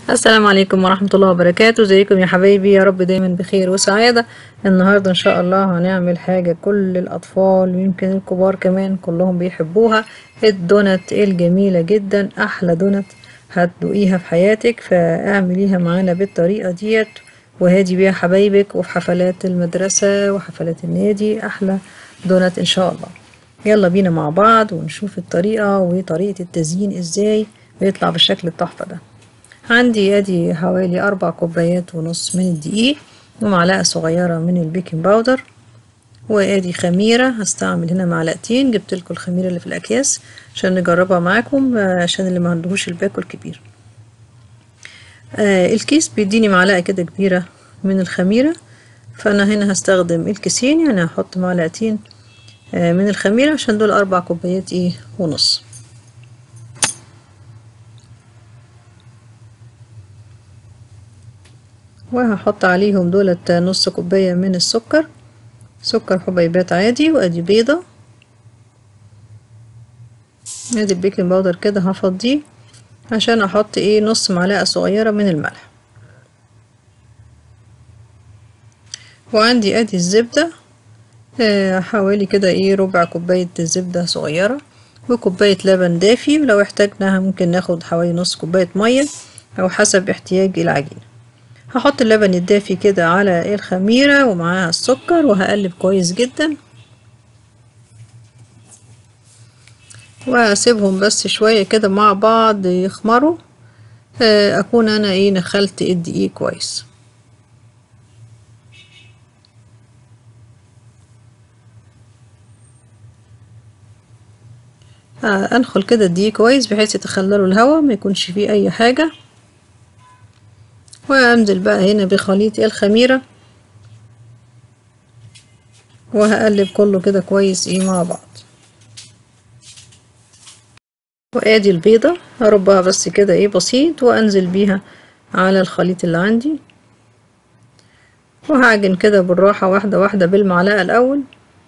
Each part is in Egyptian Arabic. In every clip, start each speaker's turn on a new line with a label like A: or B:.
A: السلام عليكم ورحمة الله وبركاته ازيكم يا حبايبي يا رب دايما بخير وسعادة النهاردة ان شاء الله هنعمل حاجة كل الاطفال ويمكن الكبار كمان كلهم بيحبوها الدونت الجميلة جدا احلى دونت هتدوقيها في حياتك فاعمليها معانا بالطريقة ديت وهادي بيها حبايبك وفي حفلات المدرسة وحفلات النادي احلى دونت ان شاء الله يلا بينا مع بعض ونشوف الطريقة وطريقة التزيين ازاي ويطلع بالشكل التحفة ده عندي ادي حوالي اربع كوبايات ونص من الدقيق ومعلقة صغيرة من البيكنج باودر وادي خميرة هستعمل هنا معلقتين جبت لكم الخميرة اللي في الاكياس عشان نجربها معاكم عشان اللي ما عندهوش الباكو الكبير آه الكيس بيديني معلقة كده كبيرة من الخميرة فانا هنا هستخدم الكيسين يعني هحط معلقتين آه من الخميرة عشان دول اربع كوبايات ايه ونص وهحط عليهم دولت نص كوباية من السكر سكر حبيبات عادي وادي بيضة ادي البيكنج باودر كده هفضيه عشان احط ايه نص معلقة صغيرة من الملح وعندي ادي الزبدة آه حوالي كده ايه ربع كوباية زبدة صغيرة وكوباية لبن دافي ولو احتاجناها ممكن ناخد حوالي نص كوباية مية او حسب احتياج العجينة هحط اللبن الدافي كده على الخميرة ومعاها السكر وهقلب كويس جدا واسيبهم بس شوية كده مع بعض يخمروا اكون انا ايه نخلت الدقيق كويس انخل كده الدقيق كويس بحيث يتخللوا الهواء ما يكونش فيه اي حاجه وانزل بقى هنا بخليط الخميرة وهقلب كله كده كويس ايه مع بعض وادي البيضة هربها بس كده ايه بسيط وانزل بيها على الخليط اللي عندي وهعجن كده بالراحة واحدة واحدة بالمعلقة الاول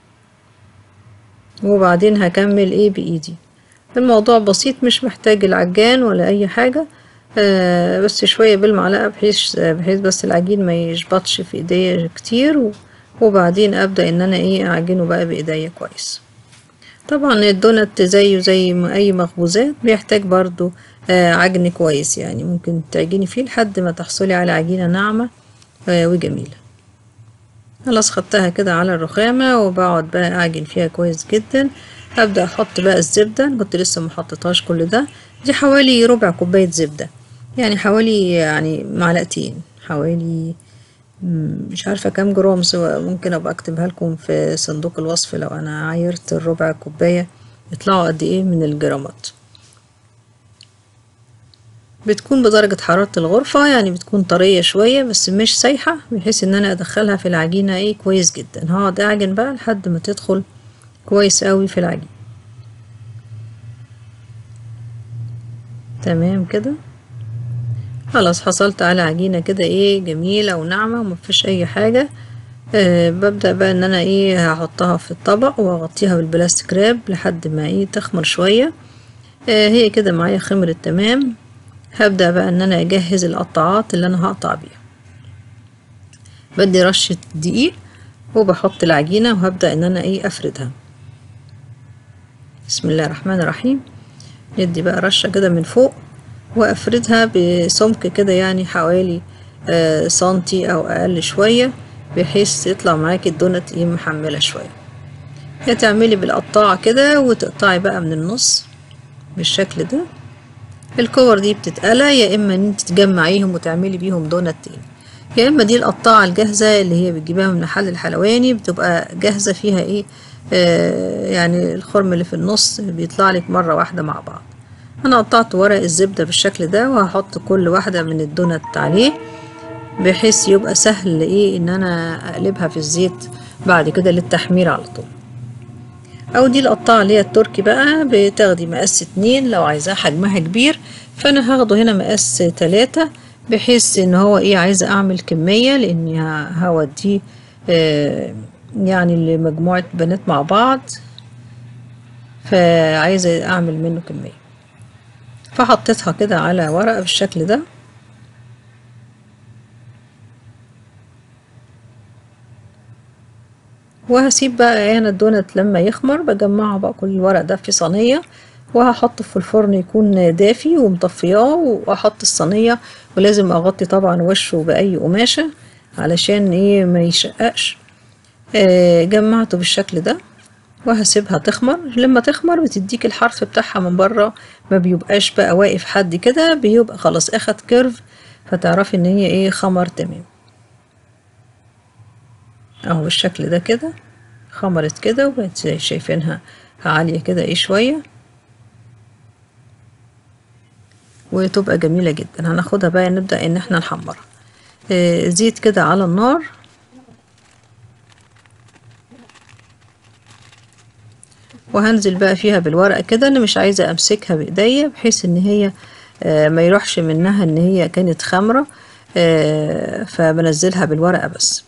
A: وبعدين هكمل ايه بايدي الموضوع بسيط مش محتاج العجان ولا اي حاجة آه بس شوية بالمعلقة بحيث بحيث بس العجين ما يشبطش في ايديا كتير وبعدين ابدأ ان انا ايه اعجنه بقى بايديا كويس طبعا الدونت زيه زي اي مخبوزات بيحتاج برضو آه عجن كويس يعني ممكن تعجني فيه لحد ما تحصلي على عجينة ناعمة آه وجميلة خلاص خدتها كده على الرخامة وبقعد بقى اعجن فيها كويس جدا هبدأ احط بقى الزبدة كنت لسه محطتهاش كل ده دي حوالي ربع كوباية زبدة يعني حوالي يعني معلقتين حوالي مش عارفة كام جرام سواء ممكن ابقى اكتبها لكم في صندوق الوصف لو انا عايرت الربع كوباية يطلعوا قد ايه من الجرامات بتكون بدرجة حرارة الغرفة يعني بتكون طرية شوية بس مش سايحة بحيث ان انا ادخلها في العجينة ايه كويس جدا هقعد اعجن بقى لحد ما تدخل كويس قوي في العجين تمام كده خلاص حصلت على عجينة كده ايه جميلة وناعمة ومفيش اي حاجة أه ببدأ بقى ان انا ايه هحطها في الطبق واغطيها بالبلاستيك راب لحد ما ايه تخمر شوية أه هي كده معايا خمرت تمام هبدأ بقى ان انا اجهز القطاعات اللي انا هقطع بيها بدي رشة دقيق وبحط العجينة وهبدأ ان انا ايه افردها بسم الله الرحمن الرحيم ندي بقى رشة كده من فوق وافردها بسمك كده يعني حوالي آه سنتي او اقل شوية بحيث يطلع معاكي الدونت ايه محملة شوية هتعملي بالقطاعة كده وتقطعي بقى من النص بالشكل ده الكور دي بتتقلى يا اما ان انت تجمعيهم وتعملي بيهم دونت تاني يا اما دي القطاعة الجاهزة اللي هي بتجيبها من محل الحلواني بتبقى جاهزة فيها ايه آه يعني الخرم اللي في النص بيطلع لك مرة واحدة مع بعض انا قطعت ورق الزبدة بالشكل ده وهحط كل واحدة من الدونت عليه بحيث يبقى سهل ايه ان انا اقلبها في الزيت بعد كده للتحمير على طول او دي القطاعة اللي هي التركي بقى بتاخدي مقاس اتنين لو عايزاه حجمها كبير فانا هاخده هنا مقاس تلاتة بحيث ان هو ايه عايزة اعمل كمية لاني هوديه آه يعني لمجموعة بنات مع بعض فعايزة اعمل منه كمية فحطيتها كده على ورقة بالشكل ده وهسيب بقى انا الدونت لما يخمر بجمعه بقى كل الورق ده في صينية وهحطه في الفرن يكون دافي ومطفياه واحط الصينية ولازم اغطي طبعا وشه باي قماشة علشان ايه ما يشققش آه جمعته بالشكل ده وهسيبها تخمر لما تخمر بتديك الحرف بتاعها من بره ما بيبقاش بقى واقف حد كده بيبقى خلاص اخد كيرف فتعرفي ان هي ايه خمر تمام اهو بالشكل ده كده خمرت كده وبقت زي شايفينها عالية كده ايه شوية وتبقى جميلة جدا هناخدها بقى نبدأ ان احنا نحمرها آه زيت كده على النار وهنزل بقى فيها بالورقة كده انا مش عايزة امسكها بايديا بحيث ان هي آه ما يروحش منها ان هي كانت خمرة آه فبنزلها بالورقة بس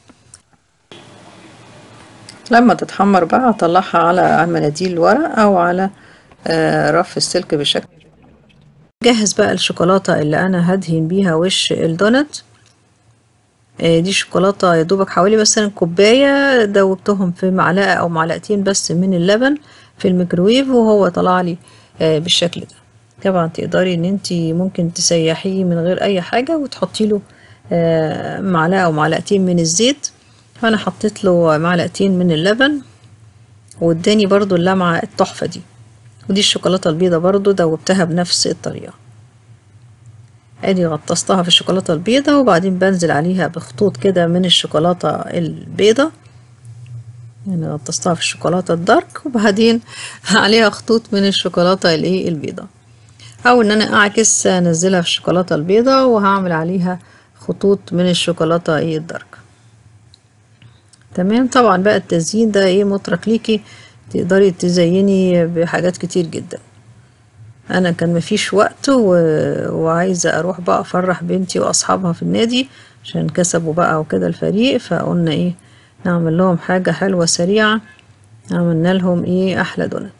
A: لما تتحمر بقى اطلعها على مناديل الورق او على آه رف السلك بالشكل جهز بقى الشوكولاتة اللي انا هدهن بيها وش الدونت آه دي شوكولاتة يا دوبك حوالي مثلا كوباية دوبتهم في معلقة او معلقتين بس من اللبن في الميكروويف وهو طلع لي آه بالشكل ده طبعا تقدري ان انتي ممكن تسيحيه من غير اي حاجة وتحطي له آه معلقة او معلقتين من الزيت فانا حطيت له معلقتين من اللبن واداني برضو اللمعة التحفة دي ودي الشوكولاتة البيضة برضو دوبتها بنفس الطريقة ادي غطستها في الشوكولاتة البيضة وبعدين بنزل عليها بخطوط كده من الشوكولاتة البيضة يعني غطستها في الشوكولاتة الدارك وبعدين عليها خطوط من الشوكولاتة الايه البيضة او ان انا اعكس انزلها في الشوكولاتة البيضة وهعمل عليها خطوط من الشوكولاتة ايه الدارك تمام طبعا بقى التزيين ده ايه مطرق ليكي تقدري تزيني بحاجات كتير جدا انا كان مفيش وقت و... وعايزة اروح بقى افرح بنتي واصحابها في النادي عشان كسبوا بقى وكده الفريق فقلنا ايه نعمل لهم حاجة حلوة سريعة عملنا لهم ايه احلى دونت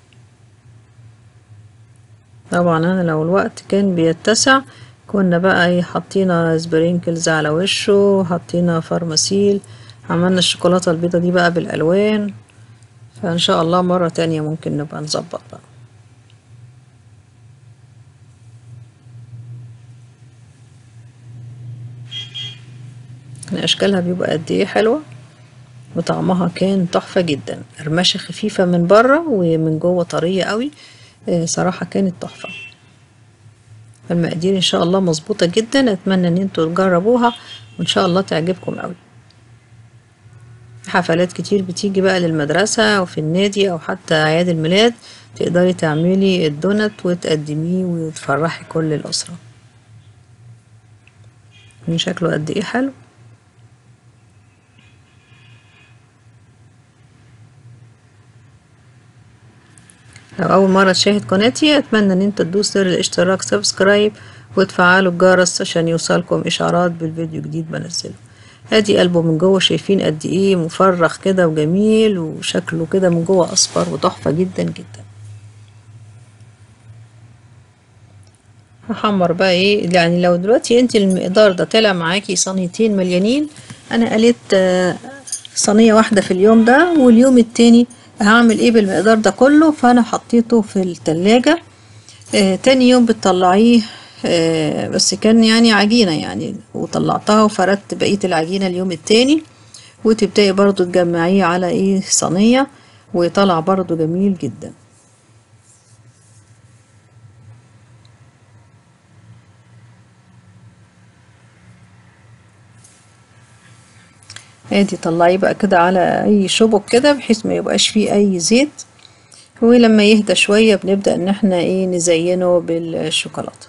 A: طبعا انا لو الوقت كان بيتسع كنا بقى ايه حطينا سبرينكلز على وشه حطينا فارماسيل عملنا الشوكولاتة البيضة دي بقى بالألوان فإن شاء الله مرة تانية ممكن نبقى نظبط بقى أشكالها بيبقى قد إيه حلوة وطعمها كان تحفة جدا قرمشة خفيفة من بره ومن جوه طرية قوي صراحة كانت تحفة المقادير إن شاء الله مظبوطة جدا أتمنى إن انتوا تجربوها وإن شاء الله تعجبكم قوي حفلات كتير بتيجي بقى للمدرسة وفي النادي أو حتى أعياد الميلاد تقدري تعملي الدونت وتقدميه وتفرحي كل الأسرة من شكله قد إيه حلو لو أول مرة تشاهد قناتي أتمنى إن انت تدوس زر الاشتراك سبسكرايب وتفعلوا الجرس عشان يوصلكم إشعارات بالفيديو جديد بنزله ادي قلبه من جوه شايفين قد ايه مفرخ كده وجميل وشكله كده من جوه اصفر وتحفه جدا جدا هحمر بقى ايه يعني لو دلوقتي انت المقدار ده طلع معاكي صينيتين مليانين انا قليت صينيه واحده في اليوم ده واليوم التاني هعمل ايه بالمقدار ده كله فانا حطيته في التلاجة آه تاني يوم بتطلعيه آه بس كان يعني عجينة يعني وطلعتها وفردت بقية العجينة اليوم التاني وتبدأي برضو تجمعيه على ايه صينية ويطلع برضو جميل جدا ادي طلعيه بقى كده على اي شبك كده بحيث ما يبقاش فيه اي زيت ولما يهدى شوية بنبدأ ان احنا ايه نزينه بالشوكولاتة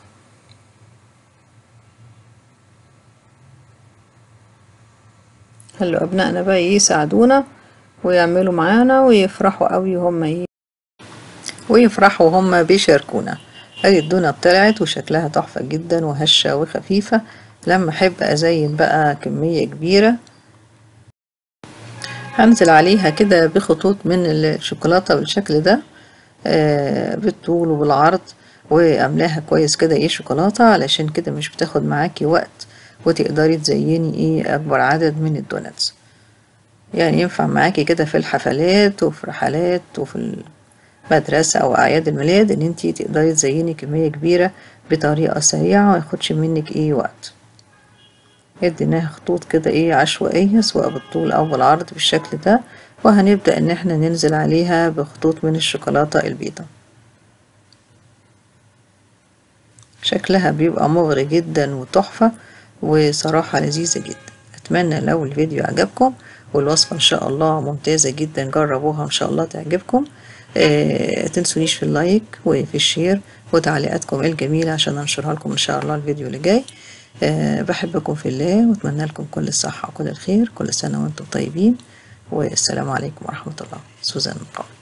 A: خلوا ابنائنا بقى ايه يساعدونا ويعملوا معانا ويفرحوا قوي وهم ايه ويفرحوا وهم بيشاركونا ادي الدونة طلعت وشكلها تحفة جدا وهشة وخفيفة لما احب ازين بقى كمية كبيرة هنزل عليها كده بخطوط من الشوكولاتة بالشكل ده آه بالطول وبالعرض واملاها كويس كده ايه شوكولاتة علشان كده مش بتاخد معاكي وقت وتقدري تزيني ايه اكبر عدد من الدوناتس يعني ينفع معاكي كده في الحفلات وفي رحلات وفي المدرسة أو أعياد الميلاد إن انتي تقدري تزيني كمية كبيرة بطريقة سريعة ومياخدش منك ايه وقت اديناها خطوط كده ايه عشوائية سواء بالطول أو بالعرض بالشكل ده وهنبدأ إن احنا ننزل عليها بخطوط من الشوكولاتة البيضاء شكلها بيبقى مغري جدا وتحفة وصراحة لذيذة جدا أتمنى لو الفيديو عجبكم والوصفة إن شاء الله ممتازة جدا جربوها إن شاء الله تعجبكم اه تنسونيش في اللايك وفي الشير وتعليقاتكم الجميلة عشان أنشرها لكم إن شاء الله الفيديو اللي جاي أه بحبكم في الله وأتمنى لكم كل الصحة وكل الخير كل سنة وأنتم طيبين والسلام عليكم ورحمة الله سوزان مقاوم